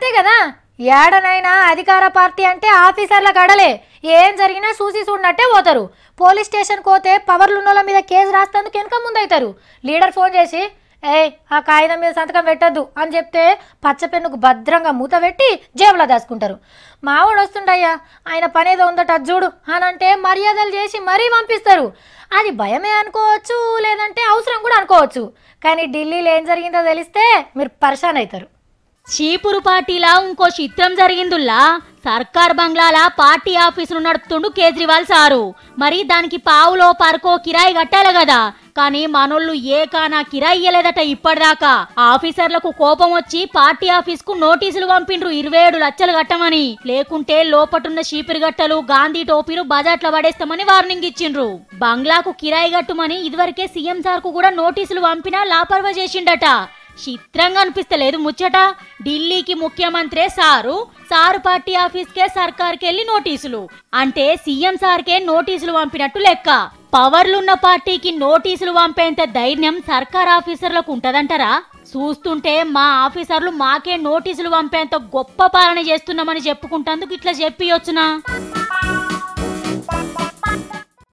గంతే కదా ఏడనైనా అధికార పార్టీ అంటే ఆఫీసర్ల గడలే ఏం జరిగినా చూసి చూడనట్టే పోతారు పోలీస్ స్టేషన్ పోతే పవర్లు ఉన్నోళ్ళ మీద కేసు రాస్తేందుకు వెనక ముందవుతారు లీడర్ ఫోన్ చేసి ఏయ్ ఆ కాగితం మీద సంతకం పెట్టద్దు అని చెప్తే పచ్చ పెన్నుకు భద్రంగా మూత పెట్టి జేబులో దాచుకుంటారు మావాడు వస్తుండయ్యా ఆయన పనేదో ఉందట అది చూడు అని అంటే మర్యాదలు చేసి మరీ పంపిస్తారు అది భయమే అనుకోవచ్చు లేదంటే అవసరం కూడా అనుకోవచ్చు కానీ ఢిల్లీలో ఏం జరిగిందో తెలిస్తే మీరు పరేషాన్ అవుతారు చీపురు పార్టీలా ఇంకో చిత్రం జరిగిందుల్లా సర్కార్ బంగ్లాల పార్టీ ఆఫీసును నడుపుతుండు కేజ్రీవాల్ సారు మరి దానికి పావులో పరకో కిరాయి కట్టాలి కదా కానీ మనోళ్ళు ఏ కానా కిరాయి ఇయ్యలేదట ఇప్పటిదాకా ఆఫీసర్లకు కోపం వచ్చి పార్టీ ఆఫీస్ కు నోటీసులు పంపిండ్రు ఇరవై ఏడు లక్షలు కట్టమని లేకుంటే లోపటున్న చీపురు గట్టలు గాంధీ టోపీలు బజాట్ల పడేస్తామని వార్నింగ్ ఇచ్చిండ్రు బంగ్లాకు కిరాయి కట్టుమని ఇదివరకే సీఎం సార్ కు కూడా నోటీసులు పంపినా లాపర్వా చేసిండట చిత్రంగా అనిపిస్తలేదు ముచ్చట ఢిల్లీకి ముఖ్యమంత్రే సారు సారు పార్టీ ఆఫీస్కే సర్కార్కి వెళ్ళి నోటీసులు అంటే సీఎం సార్కే నోటీసులు పంపినట్టు లెక్క పవర్లున్న పార్టీకి నోటీసులు పంపేంత ధైర్యం సర్కార్ ఆఫీసర్లకు ఉంటదంటారా చూస్తుంటే మా ఆఫీసర్లు మాకే నోటీసులు పంపేంత గొప్ప పాలన చేస్తున్నామని చెప్పుకుంటందుకు ఇట్లా చెప్పియొచ్చునా